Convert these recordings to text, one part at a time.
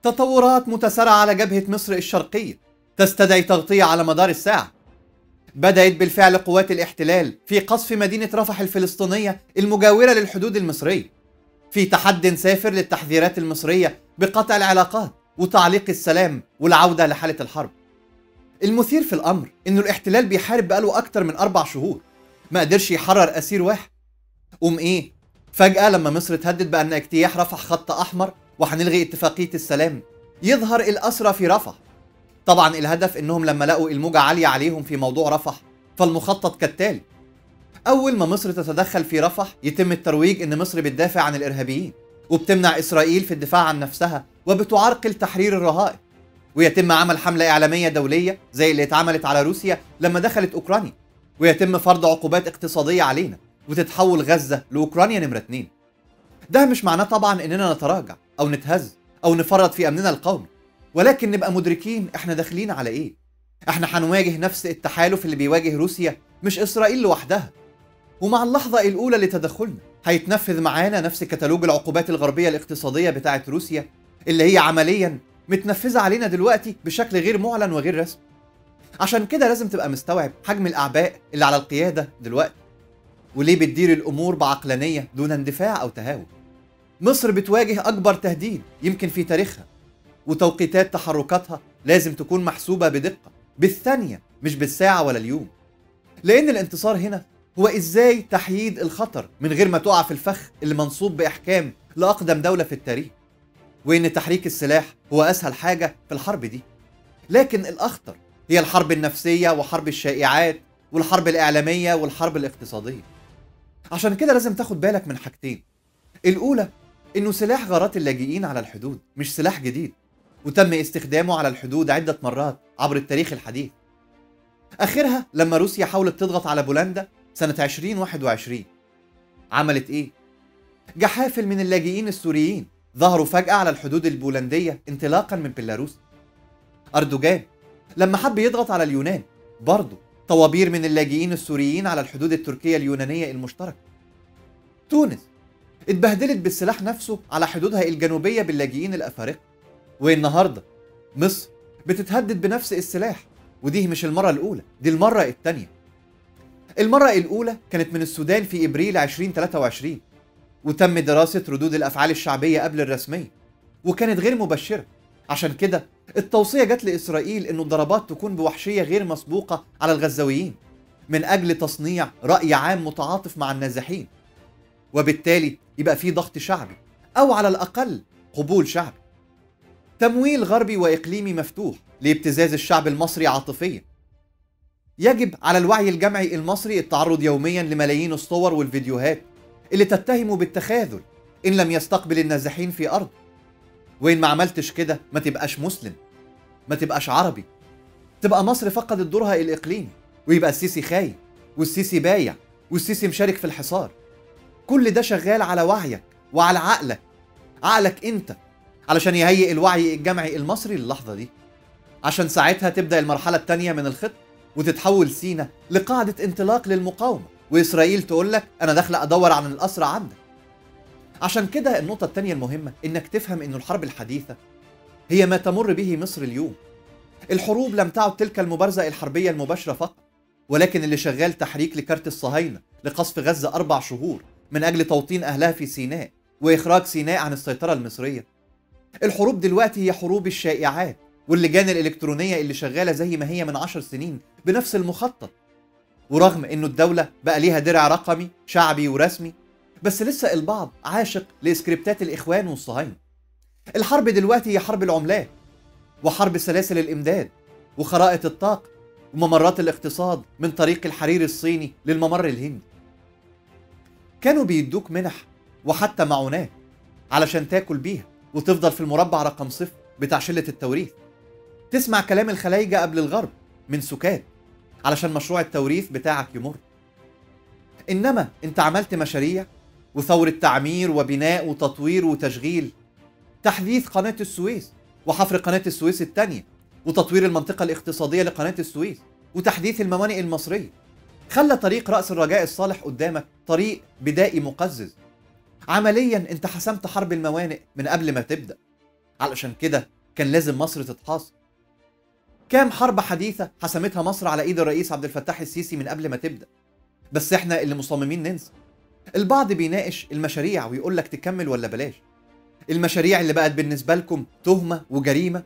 تطورات متسارعة على جبهة مصر الشرقية تستدعي تغطية على مدار الساعة بدأت بالفعل قوات الاحتلال في قصف مدينة رفح الفلسطينية المجاورة للحدود المصرية في تحد سافر للتحذيرات المصرية بقطع العلاقات وتعليق السلام والعودة لحالة الحرب المثير في الأمر إنه الاحتلال بيحارب بقاله أكتر من أربع شهور ما قدرش يحرر أسير واحد قوم إيه؟ فجأة لما مصر تهدد بأن اجتياح رفح خط أحمر وهنلغي اتفاقية السلام يظهر الأسرى في رفح طبعا الهدف انهم لما لقوا الموجة عالية عليهم في موضوع رفح فالمخطط كالتالي اول ما مصر تتدخل في رفح يتم الترويج ان مصر بتدافع عن الارهابيين وبتمنع اسرائيل في الدفاع عن نفسها وبتعرقل تحرير الرهائن ويتم عمل حملة إعلامية دولية زي اللي اتعملت على روسيا لما دخلت أوكرانيا ويتم فرض عقوبات اقتصادية علينا وتتحول غزة لأوكرانيا نمرة اتنين ده مش معناه طبعا إننا نتراجع أو نتهز أو نفرط في أمننا القومي ولكن نبقى مدركين احنا داخلين على ايه احنا هنواجه نفس التحالف اللي بيواجه روسيا مش اسرائيل لوحدها ومع اللحظة الأولى لتدخلنا هيتنفذ معانا نفس كتالوج العقوبات الغربية الاقتصادية بتاعة روسيا اللي هي عمليا متنفذة علينا دلوقتي بشكل غير معلن وغير رسمي عشان كده لازم تبقى مستوعب حجم الأعباء اللي على القيادة دلوقتي وليه بتدير الأمور بعقلانية دون اندفاع أو تهاون مصر بتواجه أكبر تهديد يمكن في تاريخها وتوقيتات تحركاتها لازم تكون محسوبة بدقة بالثانية مش بالساعة ولا اليوم لأن الانتصار هنا هو إزاي تحييد الخطر من غير ما تقع في الفخ اللي منصوب بإحكام لأقدم دولة في التاريخ وإن تحريك السلاح هو أسهل حاجة في الحرب دي لكن الأخطر هي الحرب النفسية وحرب الشائعات والحرب الإعلامية والحرب الاقتصادية عشان كده لازم تاخد بالك من حاجتين الأولى إنه سلاح غارات اللاجئين على الحدود مش سلاح جديد وتم استخدامه على الحدود عدة مرات عبر التاريخ الحديث آخرها لما روسيا حاولت تضغط على بولندا سنة 2021 عملت إيه؟ جحافل من اللاجئين السوريين ظهروا فجأة على الحدود البولندية انطلاقا من بيلاروس أردوغان لما حب يضغط على اليونان برضه طوابير من اللاجئين السوريين على الحدود التركية اليونانية المشتركة تونس اتبهدلت بالسلاح نفسه على حدودها الجنوبية باللاجئين الأفارقة والنهاردة مصر بتتهدد بنفس السلاح ودي مش المرة الأولى دي المرة الثانية المرة الأولى كانت من السودان في إبريل 2023 وتم دراسة ردود الأفعال الشعبية قبل الرسمية وكانت غير مبشرة عشان كده التوصية جت لإسرائيل إنه الضربات تكون بوحشية غير مسبوقة على الغزاويين من أجل تصنيع رأي عام متعاطف مع النازحين وبالتالي يبقى في ضغط شعبي أو على الأقل قبول شعبي تمويل غربي وإقليمي مفتوح لابتزاز الشعب المصري عاطفيا يجب على الوعي الجمعي المصري التعرض يوميا لملايين الصور والفيديوهات اللي تتهمه بالتخاذل إن لم يستقبل النازحين في أرض وإن ما عملتش كده ما تبقاش مسلم ما تبقاش عربي تبقى مصر فقدت دورها الإقليمي ويبقى السيسي خاين والسيسي بايع والسيسي مشارك في الحصار كل ده شغال على وعيك وعلى عقلك عقلك انت علشان يهيئ الوعي الجمعي المصري للحظة دي عشان ساعتها تبدأ المرحلة التانية من الخط وتتحول سينا لقاعدة انطلاق للمقاومة وإسرائيل تقول لك أنا داخلة أدور عن الأسرى عندك عشان كده النقطة التانية المهمة إنك تفهم إنه الحرب الحديثة هي ما تمر به مصر اليوم الحروب لم تعد تلك المبارزة الحربية المباشرة فقط ولكن اللي شغال تحريك لكارت الصهاينة لقصف غزة أربع شهور من أجل توطين أهلها في سيناء وإخراج سيناء عن السيطرة المصرية الحروب دلوقتي هي حروب الشائعات واللجان الإلكترونية اللي شغالة زي ما هي من عشر سنين بنفس المخطط ورغم إنه الدولة بقى ليها درع رقمي شعبي ورسمي بس لسه البعض عاشق لسكريبتات الإخوان والصهاينة الحرب دلوقتي هي حرب العملات وحرب سلاسل الإمداد وخرائط الطاقة وممرات الاقتصاد من طريق الحرير الصيني للممر الهندي كانوا بيدوك منح وحتى معونات علشان تاكل بيها وتفضل في المربع رقم صفر بتاع شلة التوريث تسمع كلام الخلايجة قبل الغرب من سكات علشان مشروع التوريث بتاعك يمر إنما أنت عملت مشاريع وثورة تعمير وبناء وتطوير وتشغيل تحديث قناة السويس وحفر قناة السويس الثانية وتطوير المنطقة الاقتصادية لقناة السويس وتحديث الموانئ المصرية خلى طريق رأس الرجاء الصالح قدامك طريق بدائي مقزز عمليا انت حسمت حرب الموانئ من قبل ما تبدأ علشان كده كان لازم مصر تتحاصر كام حرب حديثة حسمتها مصر على ايد الرئيس عبد الفتاح السيسي من قبل ما تبدأ بس احنا اللي مصممين ننسى البعض بيناقش المشاريع ويقول لك تكمل ولا بلاش المشاريع اللي بقت بالنسبة لكم تهمة وجريمة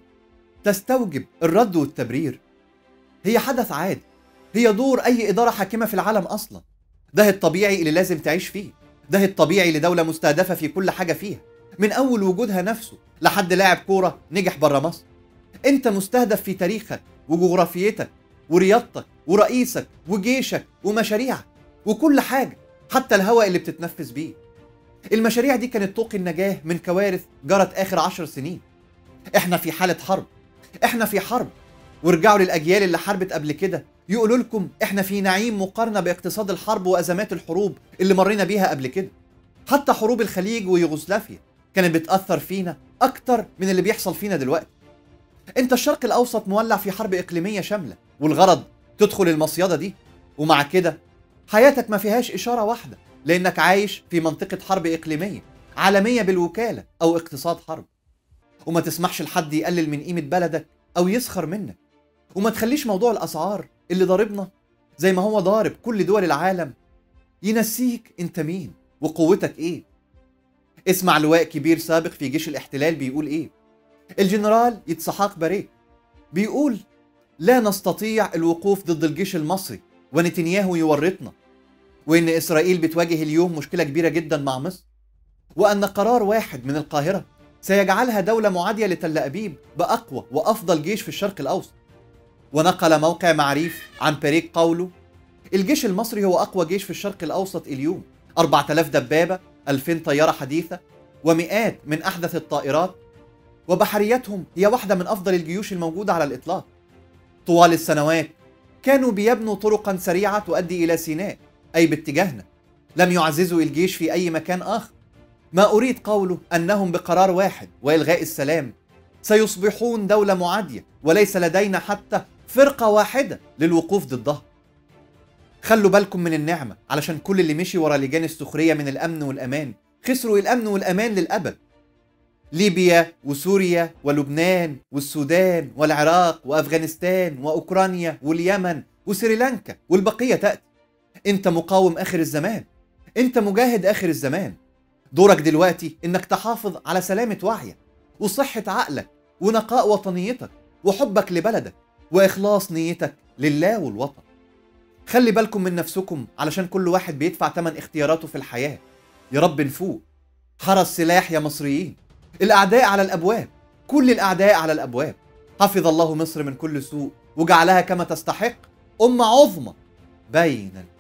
تستوجب الرد والتبرير هي حدث عادي هي دور أي إدارة حاكمة في العالم أصلا ده الطبيعي اللي لازم تعيش فيه ده الطبيعي لدولة مستهدفة في كل حاجة فيها من أول وجودها نفسه لحد لاعب كورة نجح بره مصر أنت مستهدف في تاريخك وجغرافيتك ورياضتك ورئيسك وجيشك ومشاريعك وكل حاجة حتى الهواء اللي بتتنفس بيه المشاريع دي كانت طوق النجاة من كوارث جرت آخر عشر سنين احنا في حالة حرب احنا في حرب وارجعوا للأجيال اللي حاربت قبل كده يقولوا لكم احنا في نعيم مقارنة باقتصاد الحرب وأزمات الحروب اللي مرينا بيها قبل كده حتى حروب الخليج ويوغوسلافيا كانت بتأثر فينا أكتر من اللي بيحصل فينا دلوقتي انت الشرق الأوسط مولع في حرب إقليمية شاملة والغرض تدخل المصيدة دي ومع كده حياتك ما فيهاش إشارة واحدة لأنك عايش في منطقة حرب إقليمية عالمية بالوكالة أو اقتصاد حرب وما تسمحش لحد يقلل من قيمة بلدك أو يسخر منك وما تخليش موضوع الأسعار اللي ضاربنا زي ما هو ضارب كل دول العالم ينسيك أنت مين وقوتك إيه اسمع لواء كبير سابق في جيش الاحتلال بيقول إيه الجنرال يتسحاق باريك بيقول لا نستطيع الوقوف ضد الجيش المصري ونتنياهو يورطنا وإن إسرائيل بتواجه اليوم مشكلة كبيرة جدا مع مصر وأن قرار واحد من القاهرة سيجعلها دولة معادية لتل أبيب بأقوى وأفضل جيش في الشرق الأوسط ونقل موقع معريف عن باريك قوله الجيش المصري هو أقوى جيش في الشرق الأوسط اليوم 4000 دبابة 2000 طيارة حديثة ومئات من أحدث الطائرات وبحريتهم هي واحدة من أفضل الجيوش الموجودة على الإطلاق طوال السنوات كانوا بيبنوا طرقا سريعة تؤدي إلى سيناء أي باتجاهنا لم يعززوا الجيش في أي مكان آخر ما أريد قوله أنهم بقرار واحد وإلغاء السلام سيصبحون دولة معادية وليس لدينا حتى فرقة واحدة للوقوف ضدها خلوا بالكم من النعمة علشان كل اللي مشي ورا لجان السخرية من الأمن والأمان خسروا الأمن والأمان للأبد ليبيا وسوريا ولبنان والسودان والعراق وأفغانستان وأوكرانيا واليمن وسريلانكا والبقية تأتي أنت مقاوم آخر الزمان أنت مجاهد آخر الزمان دورك دلوقتي إنك تحافظ على سلامة وعيك وصحة عقلك ونقاء وطنيتك وحبك لبلدك وإخلاص نيتك لله والوطن خلي بالكم من نفسكم علشان كل واحد بيدفع تمن اختياراته في الحياة يا رب نفوق حرس سلاح يا مصريين الأعداء على الأبواب كل الأعداء على الأبواب حفظ الله مصر من كل سوء وجعلها كما تستحق أمة عظمى بين